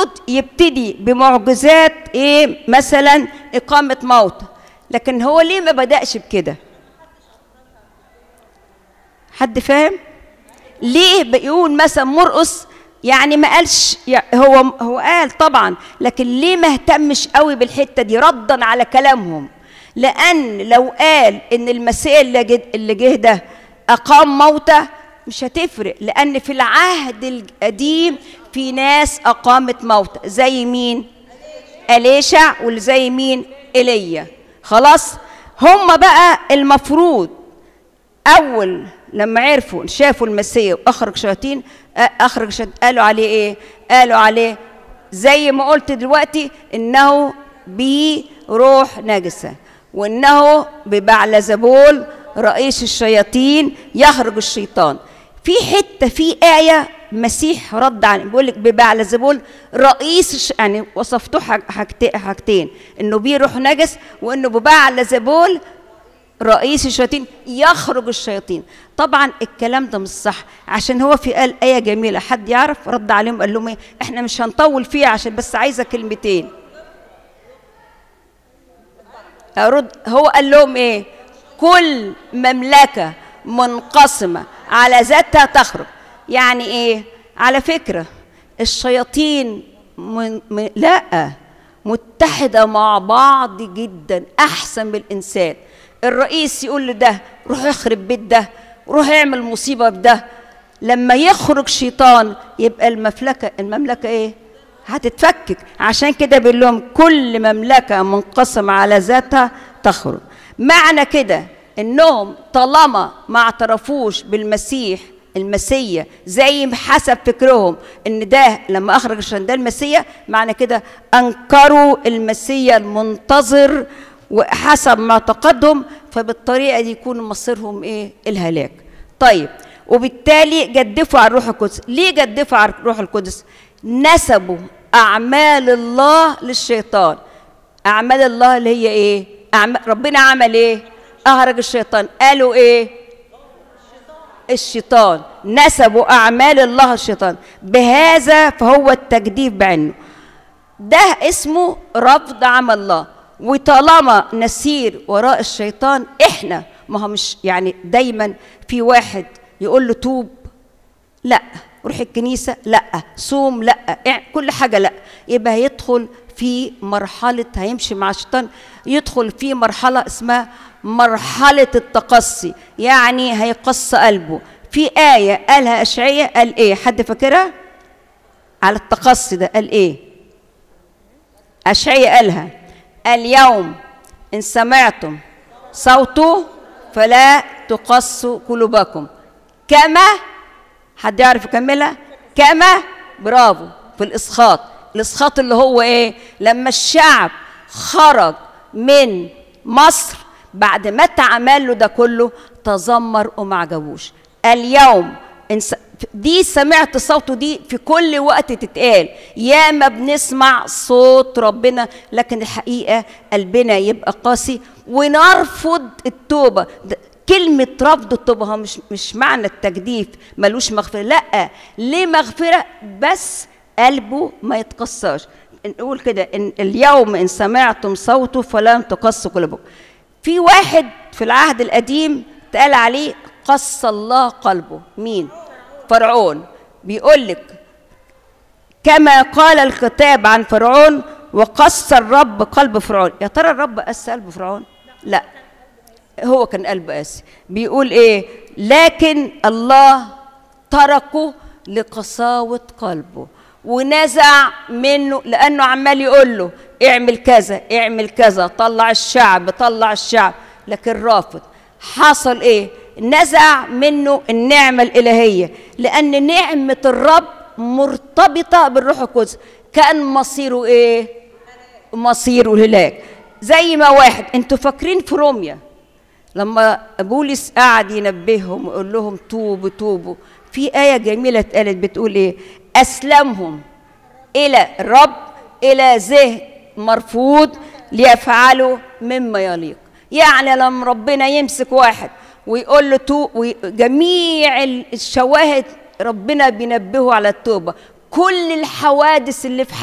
المفروض يبتدي بمعجزات ايه مثلا اقامه موتى لكن هو ليه ما بداش بكده حد فاهم ليه بيقول مثلا مرقص يعني ما قالش هو هو قال طبعا لكن ليه ما اهتمش قوي بالحته دي ردا على كلامهم لان لو قال ان المسيح اللي جه اللي جه ده اقام موتى مش هتفرق لان في العهد القديم في ناس اقامت موتى زي مين اليشع واللي زي مين ايليا خلاص هم بقى المفروض اول لما عرفوا شافوا المسيح واخرج شياطين اخرج شياطين قالوا عليه ايه قالوا عليه زي ما قلت دلوقتي انه بروح نجسه وانه ببعلزبول رئيس الشياطين يخرج الشيطان في حته في ايه مسيح رد عليه بيقول لك ببعلزبول رئيس الش... يعني وصفته حاجتين انه بيه روح نجس وانه ببعلزبول رئيس الشياطين يخرج الشياطين طبعا الكلام ده مش صح عشان هو في قال آية جميلة حد يعرف رد عليهم قال لهم ايه احنا مش هنطول فيها عشان بس عايزة كلمتين أرد هو قال لهم ايه كل مملكة منقسمة على ذاتها تخرج يعني ايه على فكرة الشياطين من من لا متحدة مع بعض جدا أحسن من الإنسان الرئيس يقول لده روح يخرب بيت ده روح اعمل مصيبة بده لما يخرج شيطان يبقى المملكة المملكة ايه هتتفكك عشان كده بيقول لهم كل مملكة منقسمة على ذاتها تخرج معنى كده انهم طالما ما اعترفوش بالمسيح المسيا زي حسب فكرهم ان ده لما اخرج عشان ده المسيا معنى كده انكروا المسيا المنتظر وحسب معتقدهم فبالطريقه دي يكون مصيرهم ايه الهلاك طيب وبالتالي جدفوا على الروح القدس ليه جدفوا على الروح القدس نسبوا اعمال الله للشيطان اعمال الله اللي هي ايه أعمال ربنا عمل ايه اخرج الشيطان قالوا ايه الشيطان نسبوا اعمال الله الشيطان بهذا فهو التجديف بعينه ده اسمه رفض عمل الله وطالما نسير وراء الشيطان احنا ما هو مش يعني دايما في واحد يقول له توب لا روح الكنيسه لا صوم لا كل حاجه لا يبقى هيدخل في مرحله هيمشي مع الشيطان يدخل في مرحله اسمها مرحله التقصي يعني هيقص قلبه في ايه قالها اشعياء قال ايه حد فاكرها على التقصي ده قال ايه اشعياء قالها اليوم إن سمعتم صوته فلا تقصوا قلوبكم كما حد يعرف يكملها كما برافو في الإسخاط الإسخاط اللي هو إيه لما الشعب خرج من مصر بعد ما اتعمل له ده كله تذمر وما عجبوش اليوم إن دي سمعت صوته دي في كل وقت تتقال يا ما بنسمع صوت ربنا لكن الحقيقة قلبنا يبقى قاسي ونرفض التوبة كلمة رفض التوبة هو مش مش معنى التجديف ملوش مغفرة لا ليه مغفرة بس قلبه ما يتقصاش نقول كده إن اليوم إن سمعتم صوته فلن تقصوا قلوبكم في واحد في العهد القديم اتقال عليه قص الله قلبه مين فرعون بيقول لك كما قال الكتاب عن فرعون وقص الرب قلب فرعون يا ترى الرب قس قلب فرعون لا هو كان قلبه قاسي بيقول ايه لكن الله تركه لقساوة قلبه ونزع منه لأنه عمال يقول له اعمل كذا اعمل كذا طلع الشعب طلع الشعب لكن رافض حصل ايه نزع منه النعمة الإلهية لأن نعمة الرب مرتبطة بالروح القدس كان مصيره إيه؟ مصيره الهلاك زي ما واحد انتوا فاكرين في روميا لما بولس قعد ينبههم ويقول لهم توبوا توبوا في آية جميلة اتقالت بتقول إيه؟ أسلمهم إلى الرب إلى ذهن مرفوض ليفعلوا مما يليق يعني لما ربنا يمسك واحد ويقول له تو جميع الشواهد ربنا بينبهه على التوبه كل الحوادث اللي في